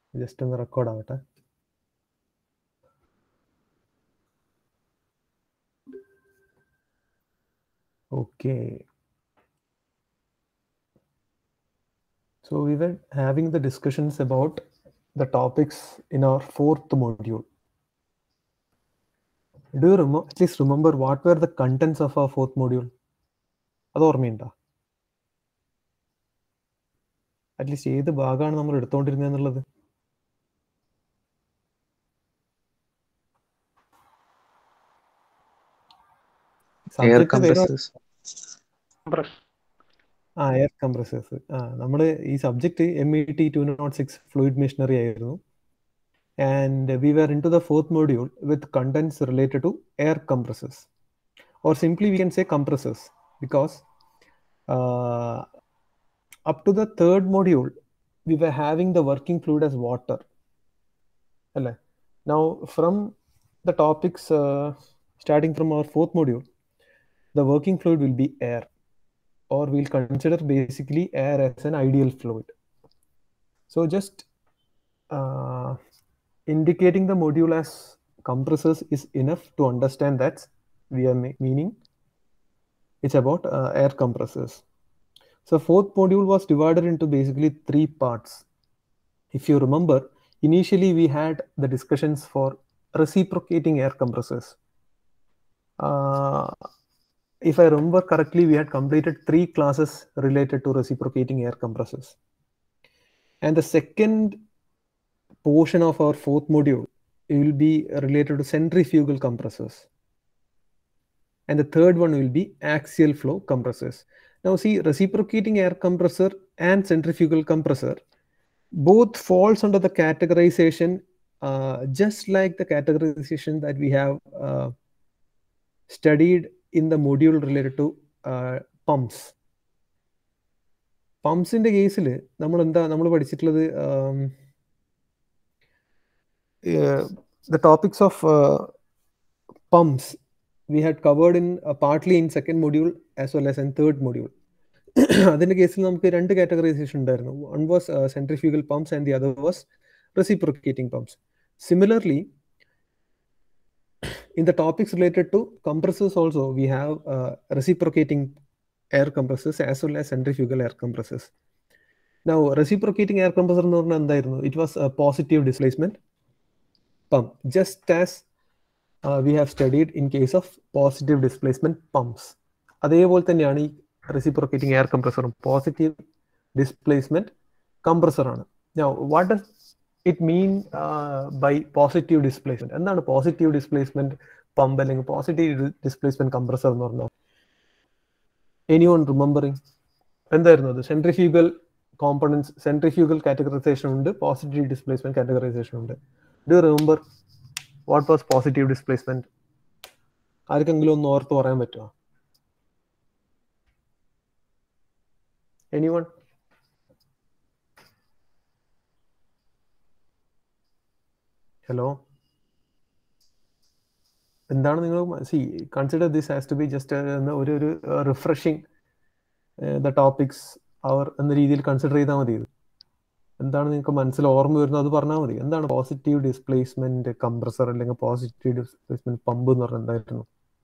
Just ഒന്ന് record ആവട്ടെ Okay. So we were having the discussions about the topics in our fourth module. Do you remo- at least remember what were the contents of our fourth module? അത് ഓർമ്മയുണ്ടോ at least ഏത് ഭാഗമാണ് നമ്മൾ എടുത്തോണ്ടിരുന്നത് എന്നുള്ളത് air Subject പേര് compressors ആ air compressors ആ നമ്മൾ ഈ subject M E T two nought six fluid machinery ആയിരുന്നു and we were in to the fourth module with contents related to air compressors or simply we can say compressors because up to the third module we were having the working fluid as water അല്ലേ now from the topics starting from our fourth module the working fluid will be air or we'll consider basically air as an ideal fluid so just uh, indicating the module as compressors is enough to understand that we are ma- meaning it's about uh, air compressors so fourth module was divided into basically three parts if you remember initially we had the discussions for reciprocating air compressors uh, if I remember correctly, we had completed three classes related to reciprocating air compressors. And the second portion of our fourth module will be related to centrifugal compressors. And the third one will be axial flow compressors. Now see, reciprocating air compressor and centrifugal compressor both falls under the categorization uh, just like the categorization that we have uh, studied in the module related to uh, pumps. പമ്പ്സിന്റെ കേസിൽ നമ്മൾ എന്താ നമ്മൾ പഠിച്ചിട്ടുള്ളത് the topics of pumps we had covered in partly in second module as well as in third module അതിന്റെ കേസിൽ നമുക്ക് രണ്ട് കാറ്റഗറൈസേഷൻ ഉണ്ടായിരുന്നു one was centrifugal pumps and the other was reciprocating pumps similarly in the topics related to compressors also we have uh, reciprocating air compressors as well as centrifugal air compressors now reciprocating air compressor എന്ന് പറഞ്ഞാൽ എന്തായിരുന്നു it was a positive displacement pump just as uh, we have studied in case of positive displacement pumps അതേപോലെ തന്നെയാണ് ഈ reciprocating air കംപ്രസറും positive displacement കംപ്രസറാണ് now what does it mean by positive displacement എന്താണ് positive displacement pump അല്ലെങ്കിൽ positive displacement compressor എന്ന് പറഞ്ഞാൽ anyone remembering എന്തായിരുന്നു അത് സെൻട്രിഫ്യൂഗൽ കോമ്പണൻസ് സെൻട്രിഫ്യൂഗൽ കാറ്റഗറൈസേഷൻ ഉണ്ട് പോസിറ്റീവ് ഡിസ്പ്ലേസ്മെന്റ് കാറ്റഗറൈസേഷൻ ഉണ്ട് do remember what was positive displacement ആർക്കെങ്കിലും ഒന്ന് ഓർത്ത് പറയാൻ പറ്റുമോ എനി വൺ ഹലോ എന്താണ് നിങ്ങൾ see consider this has to be just ഒരു ഒരു റിഫ്രഷിങ് ദ ടോപ്പിക്സ് അവർ എന്ന രീതിയിൽ കൺസിഡർ ചെയ്താൽ മതി ഇത് എന്താണ് നിങ്ങൾക്ക് മനസ്സിൽ ഓർമ്മ വരുന്നത് അത് പറഞ്ഞാൽ മതി എന്താണ് പോസിറ്റീവ് ഡിസ്പ്ലേസ്മെന്റ് കംപ്രസർ അല്ലെങ്കിൽ പോസിറ്റീവ് ഡിസ്പ്ലേസ്മെന്റ് പമ്പ് എന്ന് പറഞ്ഞാൽ എന്തായിരുന്നു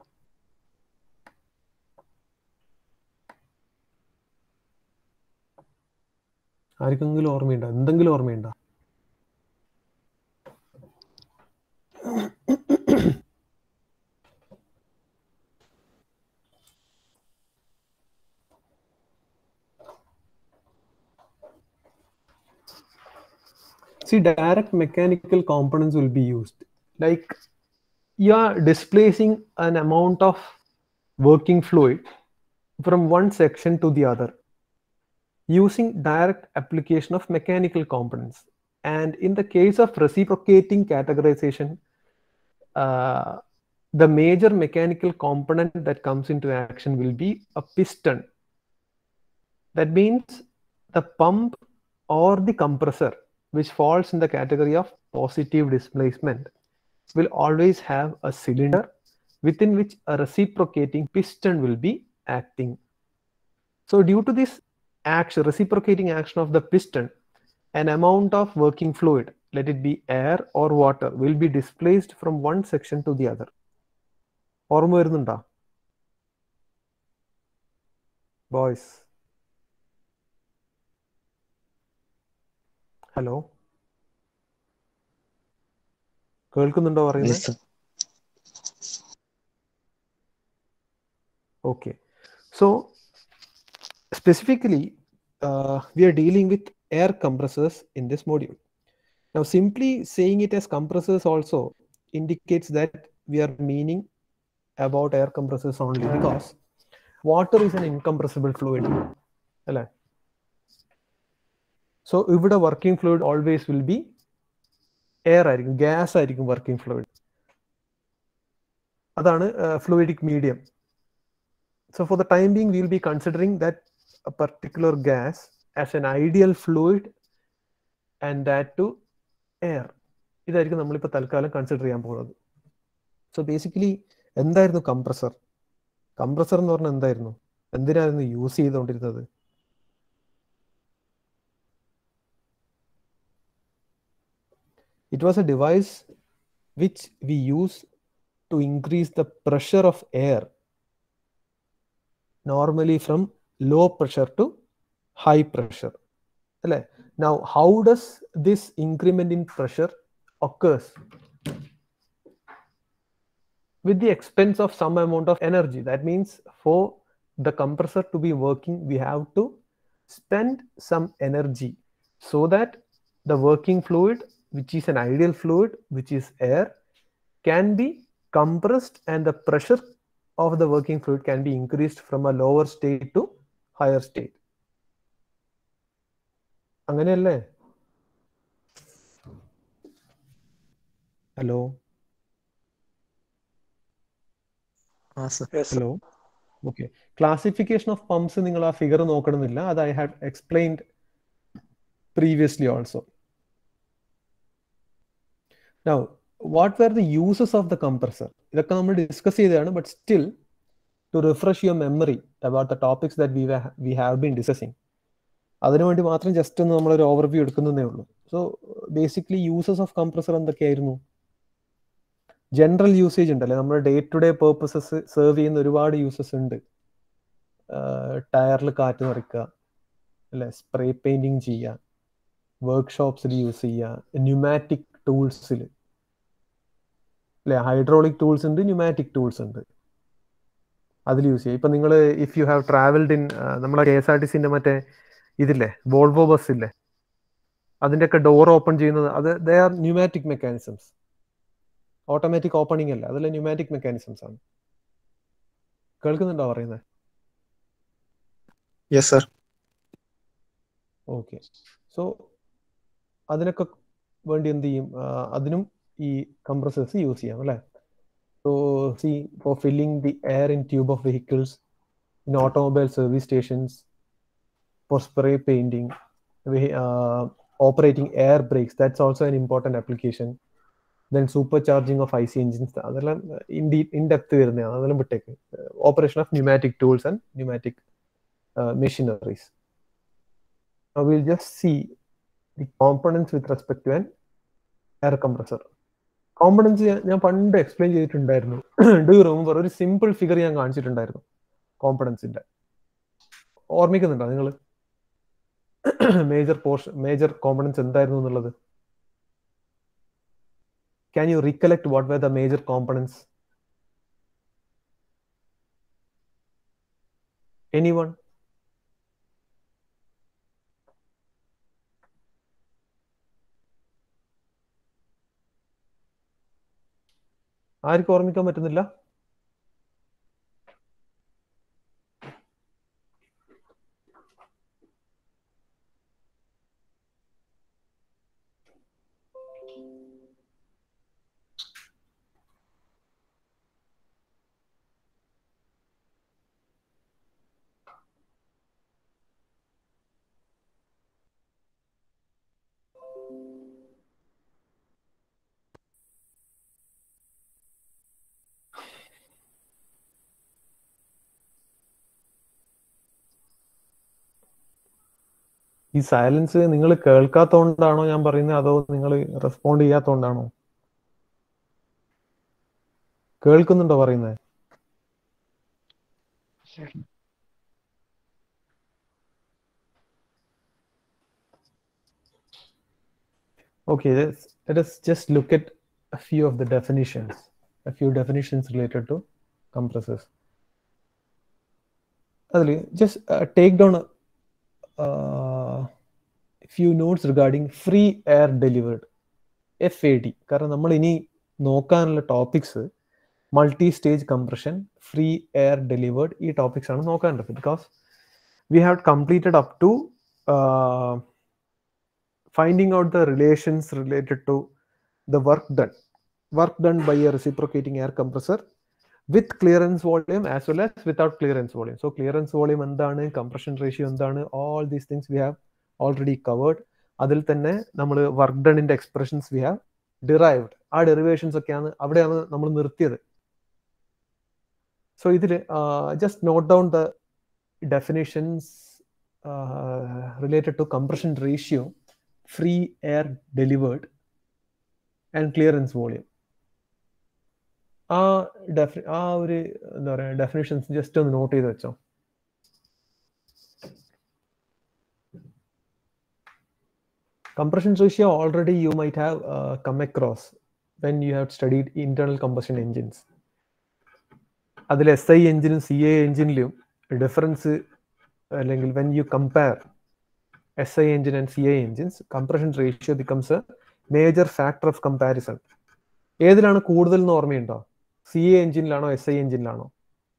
ആർക്കെങ്കിലും ഓർമ്മയുണ്ടോ എന്തെങ്കിലും ഓർമ്മയുണ്ടോ see direct mechanical components will be used like you are displacing an amount of working fluid from one section to the other using direct application of mechanical components and in the case of reciprocating categorization uh, the major mechanical component that comes into action will be a piston that means the pump or the compressor which falls in the category of positive displacement will always have a cylinder within which a reciprocating piston will be acting. So due to this action, reciprocating action of the piston an amount of working fluid, let it be air or water, will be displaced from one section to the other. ഓർമ്മ വരുന്നുണ്ടോ boys hello കേൾക്കുന്നുണ്ടോ പറയുന്നത് Yes, sir. Okay. So specifically, uh, we are dealing with air compressors in this module. Now, simply saying it as compressors also indicates that we are meaning about air compressors only because water is an incompressible fluid. അല്ലേ? So ഇവിടെ working fluid always will be air ആയിരിക്കും gas ആയിരിക്കും working fluid അതാണ് fluidic medium So for the time being, we'll be considering that a particular gas as an ideal fluid and that to air. ഇതായിരിക്കും നമ്മളിപ്പോൾ തൽക്കാലം consider ചെയ്യാൻ പോകുന്നത് so basically എന്തായിരുന്നു compressor compressor എന്ന് പറഞ്ഞാൽ എന്തായിരുന്നു എന്തിനായിരുന്നു യൂസ് ചെയ്തുകൊണ്ടിരുന്നത് it was a device which we use to increase the pressure of air normally from low pressure to high pressure. അല്ലേ? Now, how does this increment in pressure occurs? With the expense of some amount of energy. That means for the compressor to be working, we have to spend some energy so that the working fluid, which is an ideal fluid, which is air, can be compressed and the pressure of the working fluid can be increased from a lower state to higher state. അങ്ങനെയല്ലേ hello Ah, sir. Yes, sir. Hello okay classification of pumps നിങ്ങൾ ആ figure നോക്കണമെന്നില്ല അത് I have explained previously also now what were the uses of the compressor ഇതൊക്കെ നമ്മൾ discuss ചെയ്തതാണ് but still to refresh your memory about the topics that we we have been discussing അതിനുവേണ്ടി മാത്രം just ഒന്ന് നമ്മളൊരു overview എടുക്കുന്നതേ ഉള്ളൂ so basically uses of compressor എന്തൊക്കെയായിരുന്നു ജനറൽ യൂസേജ് ഉണ്ടല്ലേ നമ്മുടെ day to day purposes serve ചെയ്യുന്ന ഒരുപാട് യൂസസ് ഉണ്ട് ടയറിൽ കാറ്റ് നിറയ്ക്കുക അല്ലെ സ്പ്രേ പെയിന്റിങ് ചെയ്യുക വർക്ക്ഷോപ്സിൽ യൂസ് ചെയ്യുക ന്യൂമാറ്റിക് ടൂൾസിൽ അല്ലെ ഹൈഡ്രോളിക് ടൂൾസ് ഉണ്ട് ന്യൂമാറ്റിക് ടൂൾസ് ഉണ്ട് അതിൽ യൂസ് ചെയ്യുക ഇപ്പൊ നിങ്ങൾ if you have travelled in നമ്മളെ കെ എസ് ആർ ടി സിന്റെ മറ്റേ ഇതില്ലേ വോൾവോ ബസ് ഇല്ലേ അതിൻ്റെയൊക്കെ ഡോർ ഓപ്പൺ ചെയ്യുന്നത് അത് they are pneumatic mechanisms automatic opening അല്ല അതിലെ ന്യൂമാറ്റിക് മെക്കാനിസംസ് ആണ് കേൾക്കുന്നുണ്ടോ പറയുന്നത് Yes, sir. ഓക്കെ സോ അതിനൊക്കെ വേണ്ടി എന്ത് ചെയ്യും ആ, അതിനും ഈ കംപ്രസേഴ്സ് യൂസ് ചെയ്യാം അല്ലേ so see for filling the air in tube of vehicles in automobile service stations for spray painting operating air brakes that's also an important application then supercharging of I C engines അതെല്ലാം in ഡീ in depth വരുന്നതാണ് അതെല്ലാം വിട്ടേക്ക് operation of pneumatic tools and pneumatic machineries Now we'll just see the components with respect to an air compressor. Components ഞാൻ പണ്ട് explain ചെയ്തിട്ടുണ്ടായിരുന്നു do you remember ഒരു simple figure ഞാൻ കാണിച്ചിട്ടുണ്ടായിരുന്നു കോമ്പണൻസിന്റെ ഓർമ്മിക്കുന്നുണ്ടോ നിങ്ങൾ മേജർ പോർഷൻ മേജർ കോമ്പണൻസ് എന്തായിരുന്നു എന്നുള്ളത് can you recollect what were the major components anyone ആർക്കും ഓർമ്മിക്കാൻ പറ്റുന്നില്ല ഈ സൈലൻസ് നിങ്ങൾ കേൾക്കാത്തോണ്ടാണോ ഞാൻ പറയുന്നത് അതോ നിങ്ങൾ റെസ്പോണ്ട് ചെയ്യാത്തോണ്ടാണോ കേൾക്കുന്നുണ്ടോ പറയുന്നത് Okay, let's, let us just look at a few of the definitions, a few definitions related to compressors. അതിൽ just uh, take down a uh, few notes regarding free air delivered, FAD. കാരണം നമ്മൾ ഇനി നോക്കാനുള്ള topics multi stage compression free air delivered ഈ topics ആണ് നോക്കാനുള്ളത് because we have completed up to finding out the relations related to the work done work done by a reciprocating air compressor with clearance volume as well as without clearance volume so clearance volume എന്താണ് compression ratio എന്താണ് all these things we have already covered അതിൽ തന്നെ നമ്മൾ work ഡണിന്റെ expressions we have derived ആ derivations ഒക്കെയാണ് അവിടെയാണ് നമ്മൾ നിർത്തിയത് സോ ഇതിൽ just note down the definitions related to compression ratio free air delivered and clearance volume ആ ഡെഫി ആ ഒരു എന്താ പറയുക ഡെഫിനേഷൻസ് ജസ്റ്റ് ഒന്ന് നോട്ട് ചെയ്ത് വെച്ചോ compression ratio already you might have uh, come across when you have studied internal combustion engines അതിൽ എസ് ഐ എഞ്ചിനും സി ഐ എഞ്ചിനിലും ഡിഫറൻസ് അല്ലെങ്കിൽ when you compare S I engine and C I engines compression ratio becomes a major factor of comparison ഏതിലാണ് കൂടുതൽ എന്ന് ഓർമ്മയുണ്ടോ C I എഞ്ചിനിലാണോ S I എഞ്ചിനിലാണോ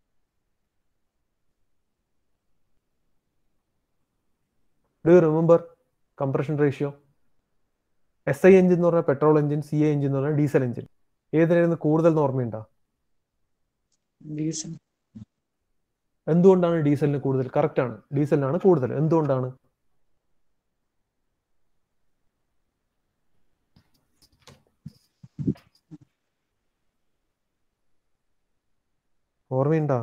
do you remember compression ratio S I engine എന്ന് പറഞ്ഞാൽ petrol engine C I engine എന്ന് പറഞ്ഞാൽ ഡീസൽ എഞ്ചിൻ ഏതിനായിരുന്നു കൂടുതൽ എന്ന് ഓർമ്മയുണ്ടോ ഡീസൽ എന്തുകൊണ്ടാണ് ഡീസലിന് കൂടുതൽ കറക്റ്റ് ആണ് ഡീസലിനാണ് കൂടുതൽ എന്തുകൊണ്ടാണ് ഓർമ്മയുണ്ടോ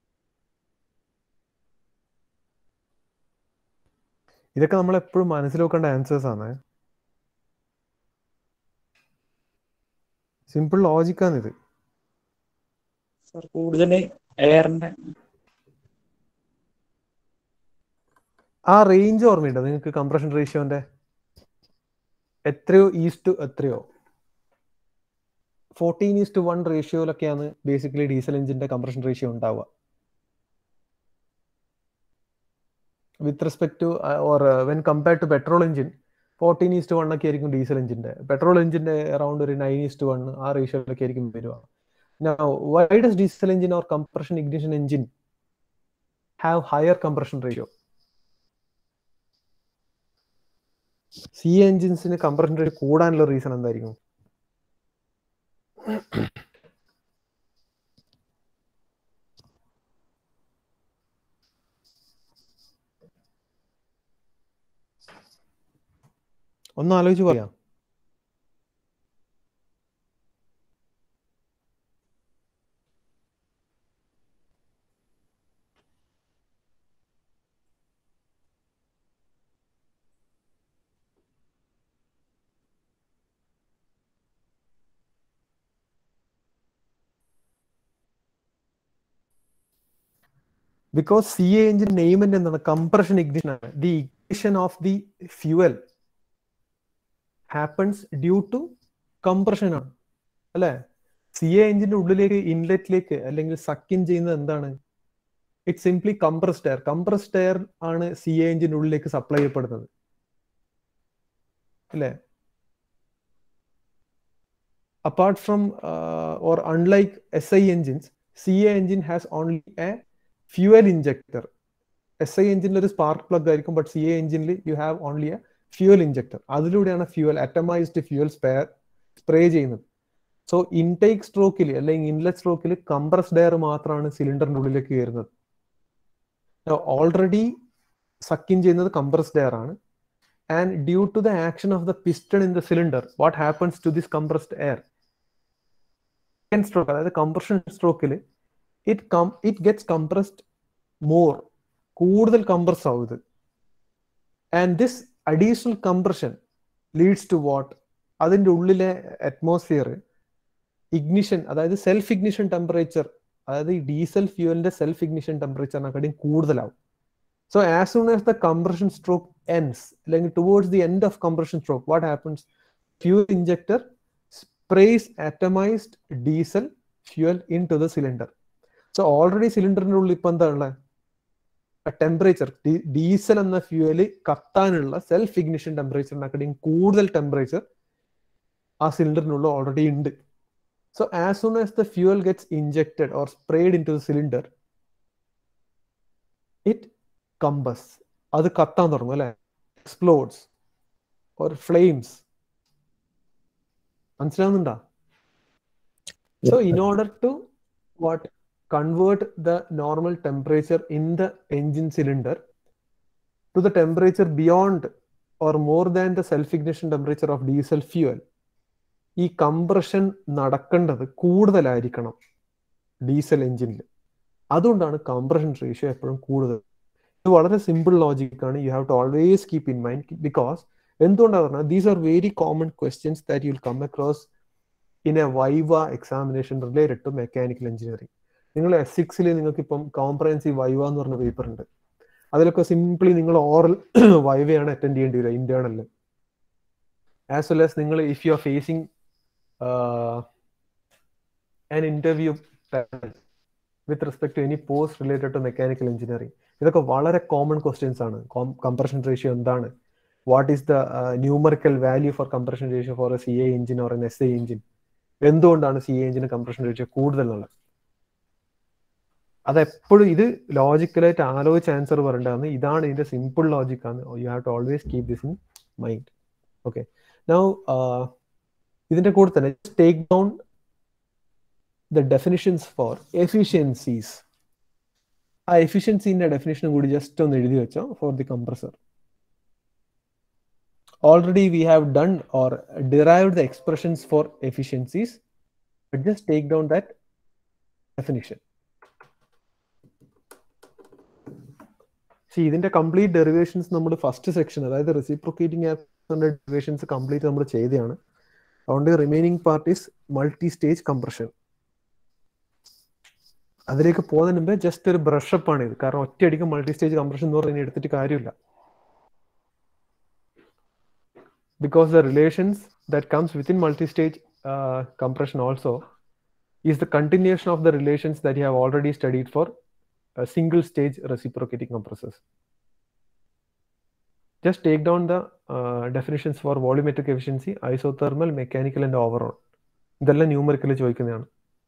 ഇതൊക്കെ നമ്മൾ എപ്പോഴും മനസ്സിൽ വെക്കേണ്ട ആൻസേഴ്സ് ആണ് സിമ്പിൾ ലോജിക്കാണ് ഇത് സർ കൂടുതൽ എയറിന്റെ ആ റേഞ്ച് ഓർമ്മയുണ്ടോ നിങ്ങൾക്ക് കംപ്രഷൻ റേഷ്യോന്റെ എത്രയോ ഈസ്റ്റ് എത്രയോ ഫോർട്ടീൻ ഈസ്റ്റ് വൺ റേഷ്യോയിലൊക്കെയാണ് ബേസിക്കലി ഡീസൽ എഞ്ചിന്റെ കംപ്രഷൻ റേഷ്യോ ഉണ്ടാവുക with respect to or when compared to petrol engine fourteen is to one ഒക്കെ ആയിരിക്കും ഡീസൽ എഞ്ചിന്റെ പെട്രോൾ എഞ്ചിന്റെ അറൌണ്ട് ഒരു നയൻ ഈസ്റ്റ് വൺ ആ റേഷ്യോയിലൊക്കെ ആയിരിക്കും വരിക Now, why does diesel engine or compression ignition engine have higher compression ratio? C എഞ്ചിൻസിന് compression rate കൂടാനുള്ള റീസൺ എന്തായിരിക്കും ഒന്ന് ആലോചിച്ച് പറയാം ബിക്കോസ് സി എ എഞ്ചിൻ നെയ്മെന്റ് എന്താണ് കംപ്രഷൻ ഇഗ്നിഷൻ ആണ് the ignition of the fuel happens due to compression ആണ് അല്ലെ സി എ എഞ്ചിന്റെ ഉള്ളിലേക്ക് ഇൻലെറ്റിലേക്ക് അല്ലെങ്കിൽ സക്കിൻ ചെയ്യുന്നത് എന്താണ് it simply compressed air compressed air ആണ് സി എ എഞ്ചിന്റെ ഉള്ളിലേക്ക് സപ്ലൈ ചെയ്യപ്പെടുന്നത് അല്ലേ apart from or unlike S I engines C I engine has only a fuel injector S I എഞ്ചിനിൽ ഒരു സ്പാർക്ക് പ്ലഗ് ആയിരിക്കും ബട്ട് സി എ എഞ്ചിനിൽ you have only a fuel injector അതിലൂടെയാണ് fuel atomised fuel spare spray ചെയ്യുന്നത് so intake സ്ട്രോക്കിൽ അല്ലെങ്കിൽ inlet സ്ട്രോക്കിൽ compressed air മാത്രമാണ് സിലിണ്ടറിന്റെ ഉള്ളിലേക്ക് കയറുന്നത് ഓൾറെഡി സക്കിൻ ചെയ്യുന്നത് കംപ്രസ്ഡ് എയർ ആണ് and due to the action of the piston in the cylinder what happens to this compressed air stroke അതായത് കംപ്രഷൻ സ്ട്രോക്കിൽ it come it gets compressed more കൂടുതൽ compress ആവും ഇത് and this additional compression leads to what അതിൻ്റെ ഉള്ളിലെ atmosphere ignition അതായത് self ignition temperature അതായത് ഈ ഡീസൽ ഫ്യൂവലിന്റെ സെൽഫ് ഇഗ്നിഷൻ ടെമ്പറേച്ചറിനെക്കാട്ടിയും കൂടുതലാവും so as soon as the compression stroke ends അല്ലെങ്കിൽ towards the end of compression stroke what happens fuel injector sprays atomised diesel fuel in to the cylinder so already സിലിണ്ടറിന്റെ ഉള്ളിൽ ഇപ്പൊ എന്താ ഉള്ളത് temperature diesel എന്ന fuel കത്താനുള്ള self ignition ടെമ്പറേച്ചറിനെക്കാട്ടിയും കൂടുതൽ ടെമ്പറേച്ചർ ആ സിലിണ്ടറിനുള്ള ഓൾറെഡി ഉണ്ട് So as soon as the fuel gets injected or sprayed into the cylinder, it combusts. അത് കത്താൻ തുടങ്ങും അല്ലെ എക്സ്പ്ലോഡ്സ് ഓർ ഫ്ലെയിംസ് മനസ്സിലാവുന്നുണ്ടോ so in order to what convert the normal temperature in the engine cylinder to the temperature beyond or more than the self ignition temperature of diesel fuel ഈ compression നടക്കേണ്ടത് കൂടുതലായിരിക്കണം diesel എഞ്ചിനിൽ അതുകൊണ്ടാണ് compression ratio എപ്പോഴും കൂടുതൽ ഇത് വളരെ simple ലോജിക്കാണ് you have to always keep in mind because എന്തുകൊണ്ടാണ് പറഞ്ഞാൽ these are very common questions that you will come across in a viva examination related to mechanical engineering നിങ്ങൾ എസ് സിക്സിൽ നിങ്ങൾക്ക് ഇപ്പം കോംപ്രഹെൻസീവ് വൈവ എന്ന് പറഞ്ഞ പേപ്പർ ഉണ്ട് അതിലൊക്കെ സിംപ്ലി നിങ്ങൾ ഓറൽ വൈവയാണ് അറ്റൻഡ് ചെയ്യേണ്ടി വരിക ഇന്റേണലിൽ ആസ് വെൽ ആസ് നിങ്ങൾ if you are facing an interview with respect to any post related to mechanical engineering ഇതൊക്കെ വളരെ കോമൺ ക്വസ്റ്റ്യൻസ് ആണ് കംപ്രഷൻ റേഷ്യോ എന്താണ് what is the numerical value for compression ratio for a C I engine or an S I engine എന്തുകൊണ്ടാണ് C I എഞ്ചിന് compression ratio കൂടുതൽ എന്നുള്ളത് അത് എപ്പോഴും ഇത് ലോജിക്കലായിട്ട് ആലോചിച്ച് ആൻസർ പറയേണ്ടതാണ് ഇതാണ് ഇതിന്റെ സിമ്പിൾ ലോജിക് ആണ് you have to always keep this in mind okay now ഇതിന്റെ കൂടെ തന്നെ take down the definitions for efficiencies ആ എഫിഷ്യൻസിന്റെ ഡെഫിനിഷൻ കൂടി ജസ്റ്റ് ഒന്ന് എഴുതി വെച്ചോ for the compressor already we have done or derived the expressions for efficiencies just take down that definition ഇതിന്റെ കംപ്ലീറ്റ് ഡെറിവേഷൻസ് നമ്മൾ ഫസ്റ്റ് സെക്ഷൻ അതായത് റെസിപ്രോക്കേറ്റിംഗ് ഡെറിവേഷൻസ് കംപ്ലീറ്റ് നമ്മൾ ചെയ്തതാണ് അതുകൊണ്ട് remaining part is multi stage compression അതിലേക്ക് പോകുന്നതിന് മുമ്പ് just ഒരു ബ്രഷപ്പ് ആണ് ഇത് കാരണം ഒറ്റയടിക്ക് മൾട്ടി സ്റ്റേജ് കംപ്രഷൻ എന്ന് പറഞ്ഞാൽ എടുത്തിട്ട് കാര്യമില്ല because the relations that comes within multi stage compression also is the continuation of the relations that you have already studied for single stage reciprocating compressors just take down the uh, definitions for volumetric efficiency, isothermal, mechanical and overall. ഇതെല്ലാം numerically ചോദിക്കുന്നതാണ്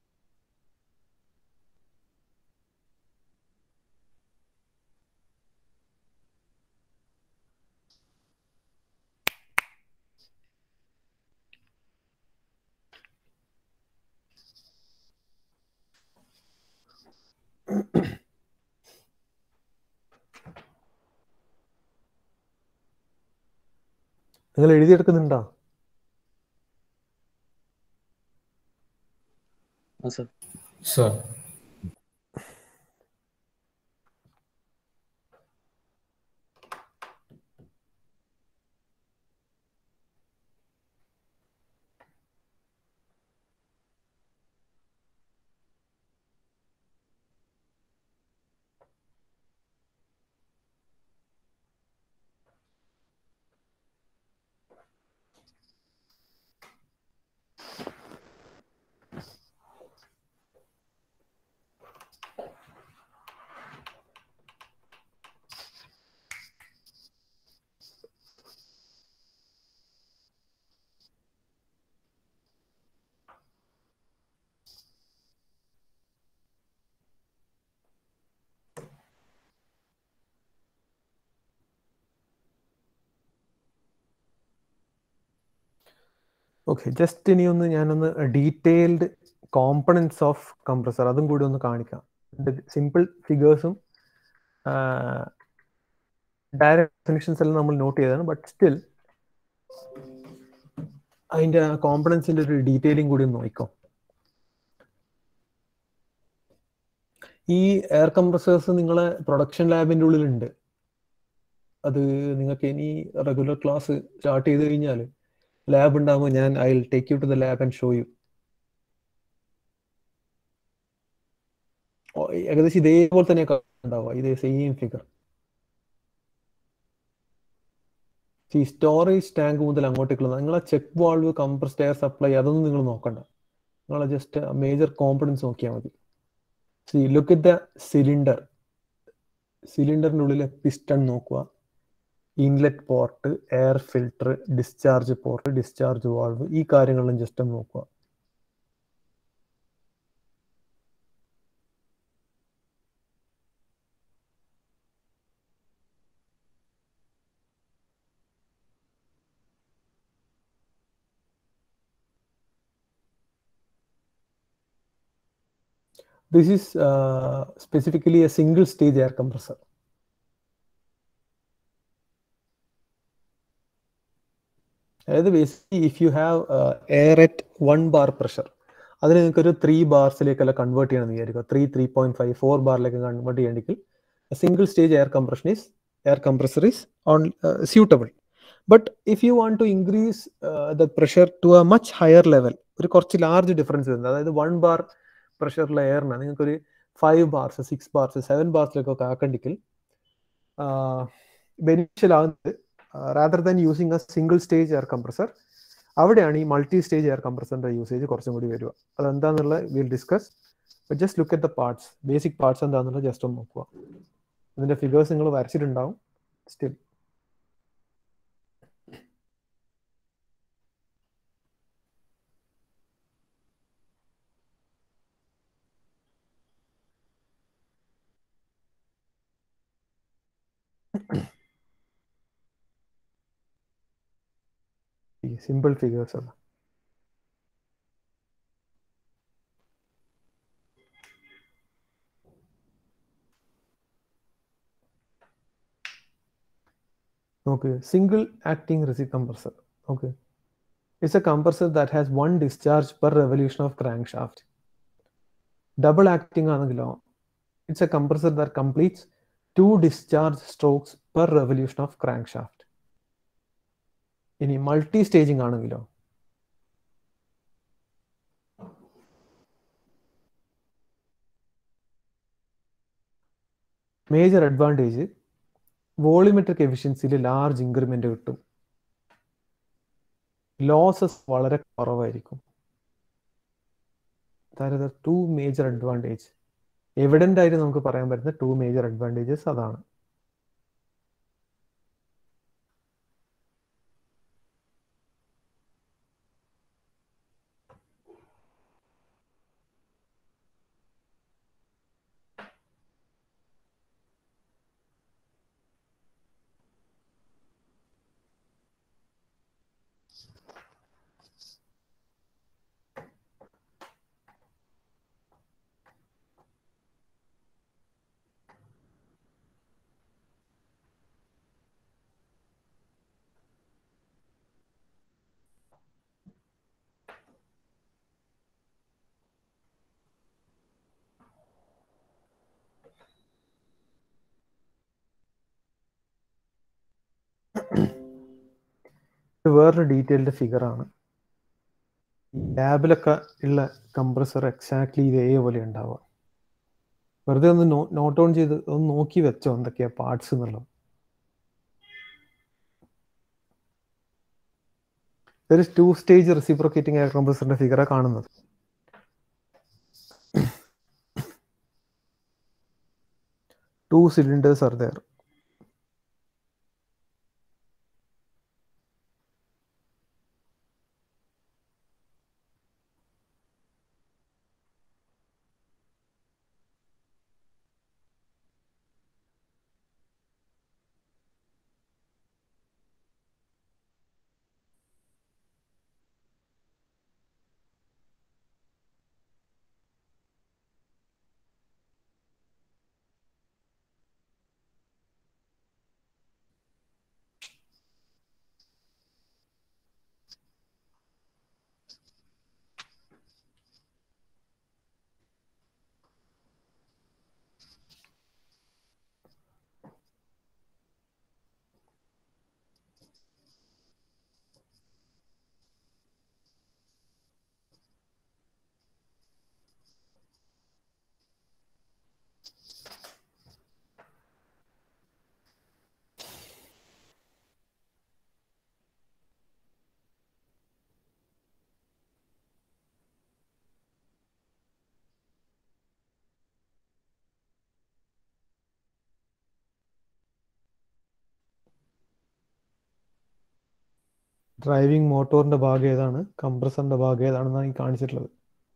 നിങ്ങൾ എഴുതിയെടുക്കുന്നുണ്ടോ sir sir okay just ഇനി ഒന്ന് ഞാനൊന്ന് detailed components of compressor അതും കൂടി ഒന്ന് കാണിക്കാം സിമ്പിൾ ഫിഗേഴ്സും ഡയറക്റ്റ് ഡെഫിനിഷൻസ് എല്ലാം നമ്മൾ നോട്ട് ചെയ്തതാണ് ബട്ട് സ്റ്റിൽ അതിന്റെ കോമ്പണൻസിന്റെ ഒരു ഡീറ്റെയിലിംഗ് കൂടി ഒന്ന് നോക്കാം ഈ എയർ കംപ്രസേഴ്സ് നിങ്ങളെ പ്രൊഡക്ഷൻ ലാബിന്റെ ഉള്ളിലുണ്ട് അത് നിങ്ങൾക്ക് ഇനി റെഗുലർ ക്ലാസ് സ്റ്റാർട്ട് ചെയ്ത് കഴിഞ്ഞാൽ ലാബ് ഉണ്ടാകുമ്പോൾ ഞാൻ I will take you to the lab and show you ഏകദേശം ഇതേപോലെ തന്നെ ഉണ്ടാവുക ഇതേ സെയിം ഫിഗർ ഈ സ്റ്റോറേജ് ടാങ്ക് മുതൽ അങ്ങോട്ടേക്കുള്ള നിങ്ങളെ check valve compressed air supply അതൊന്നും നിങ്ങൾ നോക്കണ്ട നിങ്ങൾ ജസ്റ്റ് മേജർ കോമ്പണൻസ് നോക്കിയാൽ മതി see look it the cylinder സിലിണ്ടറിൻ്റെ ഉള്ളിലെ പിസ്റ്റൺ നോക്കുക inlet port air filter discharge port discharge valve ഈ കാര്യങ്ങളും ജസ്റ്റ് ഒന്ന് നോക്കുക This is uh, specifically a single stage air compressor. അതായത് basically if you have air at one bar pressure അതിന് നിങ്ങൾക്ക് ഒരു ത്രീ ബാർസിലേക്കല്ല കൺവേർട്ട് ചെയ്യണമെന്ന് വിചാരിക്കുക three three point five four ബാറിലേക്ക് കൺവേർട്ട് ചെയ്യണമെങ്കിൽ single stage air compression is air compressor is on suitable but if you want to increase the pressure to a much higher level ഒരു കുറച്ച് large difference വരുന്നത് അതായത് one bar പ്രഷറിലെ എയറിന് നിങ്ങൾക്ക് ഒരു five bars six bars seven ബാർസിലേക്കൊക്കെ ആക്കണ്ടെങ്കിൽ beneficial ആകുന്നത് rather than using a single stage air compressor അവിടെയാണ് ഈ മൾട്ടി സ്റ്റേജ് എയർ കംപ്രസറിന്റെ യൂസേജ് കുറച്ചും കൂടി വരിക അതെന്താന്നുള്ള will discuss just look at the parts basic parts എന്താണെന്നുള്ള ജസ്റ്റ് ഒന്ന് നോക്കുക ഇതിന്റെ ഫിഗേഴ്സ് നിങ്ങൾ വരച്ചിട്ടുണ്ടാവും സ്റ്റിൽ ഈ സിമ്പിൾ ഫിഗേഴ്സ് അല്ല നോക്ക് സിംഗിൾ ആക്ടിംഗ് റെസി compressor okay it's a compressor that has one discharge per revolution of crank shaft double acting ആണെങ്കിലോ it's a compressor that completes two discharge strokes per revolution of crank shaft ഇനി multi staging ആണെങ്കിലോ major advantage volumetric എഫിഷ്യൻസിയിൽ large increment കിട്ടും losses വളരെ കുറവായിരിക്കും to major advantage evident ആയിട്ട് നമുക്ക് പറയാൻ പറ്റുന്ന ടു മേജർ അഡ്വാൻറ്റേജസ് അതാണ് ഇത് വേറൊരു ഡീറ്റെയിൽഡ് ഫിഗർ ആണ് ലാബിലൊക്കെ ഉള്ള കംപ്രസർ എക്സാക്ട്ലി ഇതേപോലെ ഉണ്ടാവുക വെറുതെ ഒന്ന് നോട്ട് ഓൺ ചെയ്ത് ഒന്ന് നോക്കി വെച്ചോ എന്തൊക്കെയാ പാർട്സ് എന്നുള്ളത് ഒരു ടു സ്റ്റേജ് റെസിപ്രോക്കേറ്റിംഗ് എയർ കംപ്രസറിന്റെ ഫിഗറാ കാണുന്നത് two cylinders are there driving മോട്ടോറിന്റെ ഭാഗം ഏതാണ് കംപ്രസറിന്റെ ഭാഗം ഏതാണെന്നാണ് ഈ കാണിച്ചിട്ടുള്ളത്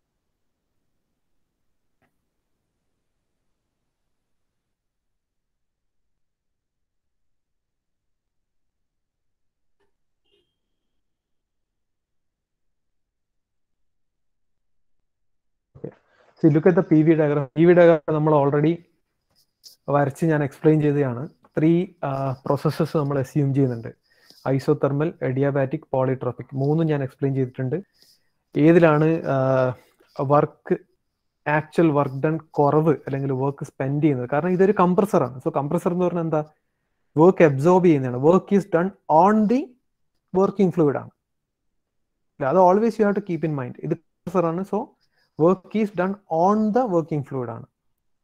see look at the P V diagram P V diagram നമ്മൾ ഓൾറെഡി വരച്ച് ഞാൻ എക്സ്പ്ലെയിൻ ചെയ്തതാണ് ത്രീ പ്രോസസ്സസ് നമ്മൾ അസ്യൂം ചെയ്യുന്നുണ്ട് ഐസോതെർമൽ എഡിയാബാറ്റിക് പോളിട്രോപ്പിക് മൂന്നും ഞാൻ എക്സ്പ്ലെയിൻ ചെയ്തിട്ടുണ്ട് ഏതിലാണ് വർക്ക് ആക്ച്വൽ വർക്ക് ഡൺ കുറവ് അല്ലെങ്കിൽ വർക്ക് സ്പെൻഡ് ചെയ്യുന്നത് കാരണം ഇതൊരു കംപ്രസറാണ് സോ കംപ്രസർ എന്ന് പറഞ്ഞാൽ എന്താ വർക്ക് അബ്സോർബ് ചെയ്യുന്നതാണ് work is done on the working fluid ആണ് അത് always you have to keep in mind ഇത് കംപ്രസർ ആണ് so work is done on the working fluid ആണ്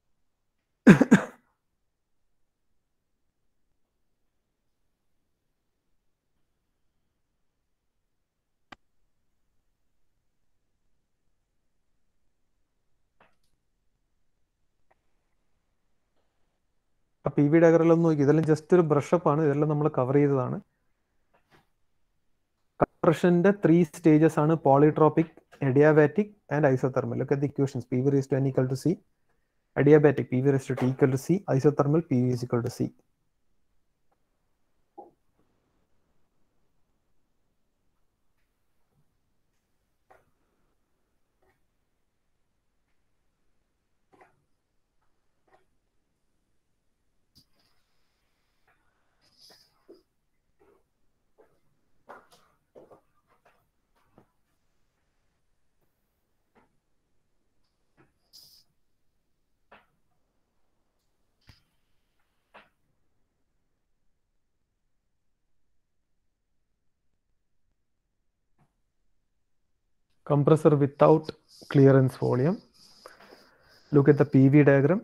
പി വി ഡയഗ്രാമിലൊന്നും നോക്കി ഇതെല്ലാം ജസ്റ്റ് ഒരു ബ്രഷപ്പ് ആണ് ഇതെല്ലാം നമ്മൾ കവർ ചെയ്തതാണ് കംപ്രഷന്റെ ത്രീ സ്റ്റേജസ് ആണ് പോളിട്രോപ്പിക് എഡിയാബാറ്റിക് ആൻഡ് ഐസോതെർമൽ ഒക്കെ equations P V raise to N equal to C adiabatic P V raise to T equal to C isothermal P V is equal to C compressor without clearance volume. Look at the PV diagram.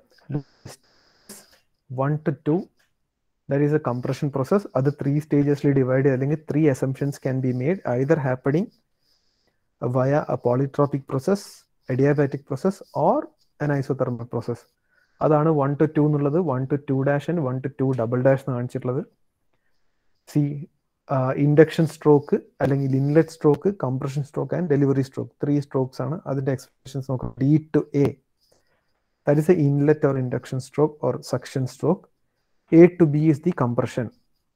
1 to 2, that is a compression process. Other three stages divided, I think three assumptions can be made either happening via a polytropic process, adiabatic process, or an isothermal process. അതാണ് one two two എന്നുള്ളത് one two two dash and one two two double dash എന്ന് കാണിച്ചിട്ടുള്ളത് see induction stroke അല്ലെങ്കിൽ inlet stroke compression stroke and delivery stroke three strokes ആണ് അതിന്റെ expressions നോക്കാം D to A that is a inlet or induction stroke or suction stroke A to B is the compression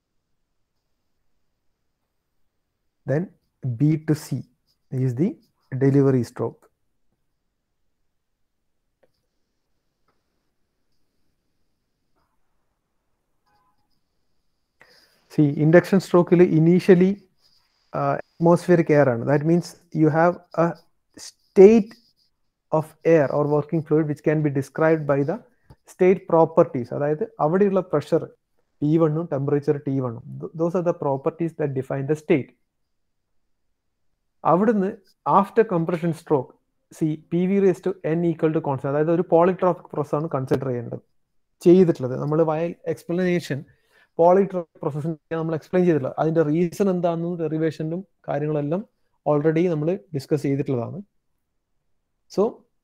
then b to c is the delivery stroke see induction stroke initially uh, atmospheric air ആണ് that means you have a state of air or working fluid which can be described by the state properties അതായത് അവിടെയുള്ള pressure T വണ്ണും temperature T വണ്ണും those are the properties that define the state അവിടുന്ന് after compression stroke see P V raise to N equal to constant അതായത് ഒരു polytropic process ആണ് consider ചെയ്യേണ്ടത് ചെയ്തിട്ടുള്ളത് നമ്മൾ വയൽ എക്സ്പ്ലനേഷൻ പോളിട്രോപിക് പ്രോസസ് നമ്മൾ എക്സ്പ്ലെയിൻ ചെയ്തിട്ടുള്ളത് അതിന്റെ റീസൺ എന്താണെന്നും ഡെറിവേഷനും കാര്യങ്ങളെല്ലാം ഓൾറെഡി നമ്മൾ ഡിസ്കസ് ചെയ്തിട്ടുള്ളതാണ് so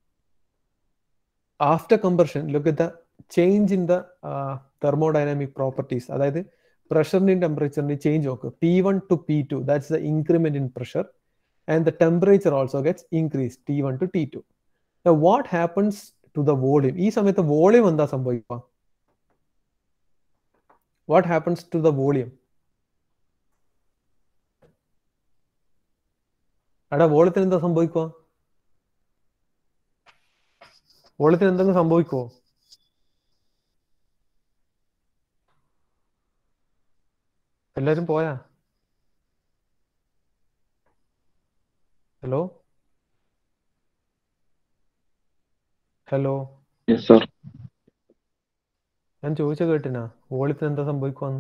after compression look the change in the thermodynamic properties അതായത് പ്രഷറിന്റെയും ടെമ്പറേച്ചറിന്റെയും ചേഞ്ച് നോക്ക് P one to P two that's the increment in pressure and the temperature also gets increased T1 to T2. Now what happens to the volume? ഈ സമയത്ത് volume എന്താ സംഭവിക്കുക what happens to the volume എടാ വോളിയത്തിന് എന്താ സംഭവിക്കുക വോളിയത്തിന് എന്തെങ്കിലും സംഭവിക്കുമോ എല്ലാരും പോയാ ഹലോ ഹലോ യെസ് സാർ ഞാൻ ചോദിച്ച കേട്ടിനാ വോളിയത്തിന് എന്താ സംഭവിക്കുവാന്ന്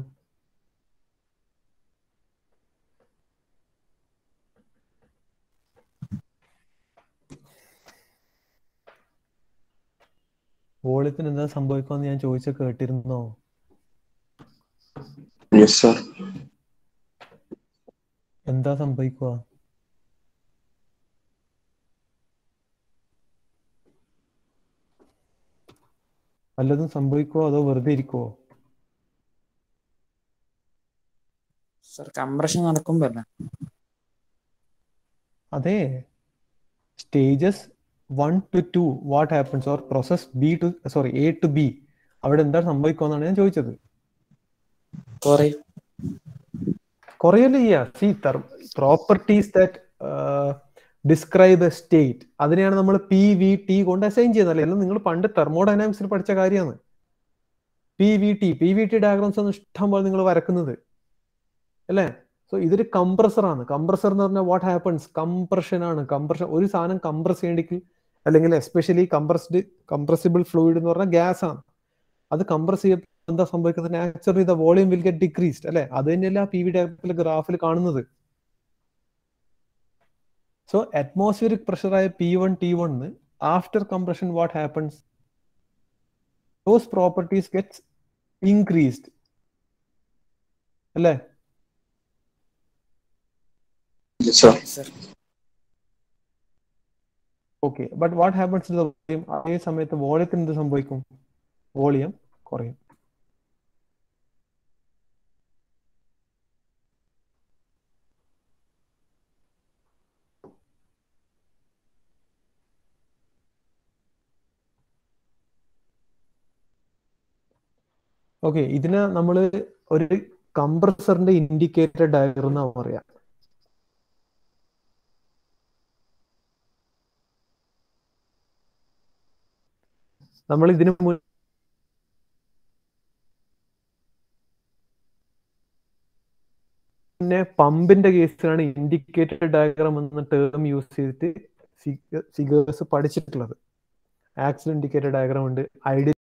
വോളിയത്തിന് എന്താ സംഭവിക്കുമെന്ന് ഞാൻ ചോദിച്ച കേട്ടിരുന്നോ യെസ് സാർ എന്താ സംഭവിക്കുക വല്ലതും സംഭവിക്കുവോ അതോ വെറുതെ ഇരിക്കുവോ സാർ കംപ്രഷൻ നടക്കുമ്പോ അല്ല അതെ stages one two two what happens or process B to sorry A to B അവിടെ എന്താ സംഭവിക്കുമെന്നാണ് ഞാൻ ചോദിച്ചത് കുറയും കുറയല്ലേ ചെയ്യാ see properties that describe a state അതിനെയാണ് നമ്മൾ പി വി ടി കൊണ്ട് അസൈൻ ചെയ്യുന്നത് അല്ലേ നിങ്ങൾ പണ്ട് തെർമോഡൈനാമിക്സിൽ പഠിച്ച കാര്യമാണ് P V T P V T diagrams ആണ് ഇഷ്ടം പോലെ നിങ്ങൾ വരക്കുന്നത് അല്ലേ സോ ഇതൊരു കംപ്രസർ ആണ് കംപ്രസർ എന്ന് പറഞ്ഞാൽ വാട്ട് ഹാപ്പൻസ് കംപ്രഷൻ ആണ് കംപ്രഷൻ ഒരു സാധനം കംപ്രസ് ചെയ്യണമെങ്കിൽ അല്ലെങ്കിൽ എസ്പെഷ്യലി കംപ്രസ്ഡ് കംപ്രസിബിൾ ഫ്ലൂയിഡ് എന്ന് പറഞ്ഞാൽ ഗ്യാസ് ആണ് അത് കംപ്രസ് ചെയ്യപ്പോൾ എന്താ സംഭവിക്കുന്നത് naturally the volume will get decreased അല്ലെ അത് തന്നെയല്ല പി വി ഡയഗ്രത്തിൽ ഗ്രാഫിൽ കാണുന്നത് സോ അറ്റ്മോസ്ഫിയറിക് പ്രഷറായ P one T one after compression what happens those properties gets increased അല്ലേ sir okay but what happens to the volume അതേ സമയത്ത് വോളിയത്തിന് എന്ത് സംഭവിക്കും വോളിയം കുറയും ഓക്കെ ഇതിനെ നമ്മൾ ഒരു കംപ്രസറിന്റെ ഇൻഡിക്കേറ്റർ ഡയഗ്രം എന്നാ പറയാ നമ്മൾ ഇതിനു മുൻ പിന്നെ പമ്പിന്റെ കേസിലാണ് ഇൻഡിക്കേറ്റർ ഡയഗ്രാം എന്ന ടേം യൂസ് ചെയ്തിട്ട് ഫിഗേഴ്സ് പഠിച്ചിട്ടുള്ളത് ആക്സിൽ ഇൻഡിക്കേറ്റർ ഡയഗ്രാം ഉണ്ട് ഐഡിയൽ